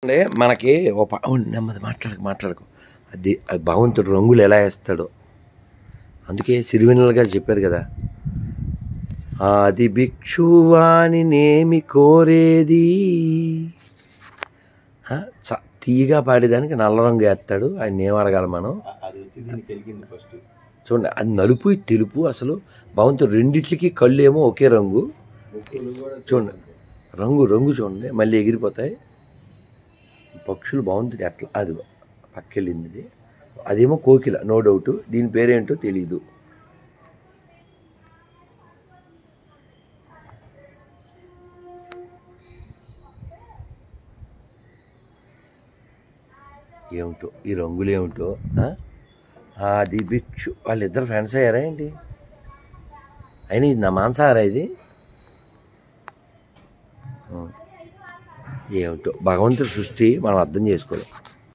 అంటే మనకి ఓ ప- అవును, నెమ్మది మాట్లాడకు మాట్లాడకు అది అది భగవంతుడు రంగులు ఎలా వేస్తాడో అందుకే సిరివెన్నెల గారు చెప్పారు కదా ఆది భిక్షువాని నేమి కోరేది హ? చ- తీయగా పాడేదానికి నల్ల రంగు వేస్తాడు ఆయన ఏం అడగాలి మనం అది వచ్చి దీనికి వెలిగింది ఫస్ట్ చూడండి అది నలుపు ఇది తెలుపు అసలు భగవంతుడు రెండిట్లకి కళ్ళు ఏమో ఒకే రంగు ముక్కులు కూడా చూడండి. రంగు రంగు చూడండి మళ్ళీ ఎగిరిపోతాయి ఈ పక్షులు బాగుంటుంది ఎట్లా అది పక్కెళ్ళింది ఇది అదేమో కోకిల నో డౌట్ దీని పేరేంటో తెలియదు ఏమిటో ఈ రంగులు ఏమిటో ఆ? అది భిక్షు వాళ్ళిద్దరు ఫ్రెండ్స్ అయ్యారా ఏంటి అయినా ఇది నా మాంసాహారా ఇది ఆ. ఏమిటో భగవంతుడి సృష్టి మనం అర్థం చేసుకోలేం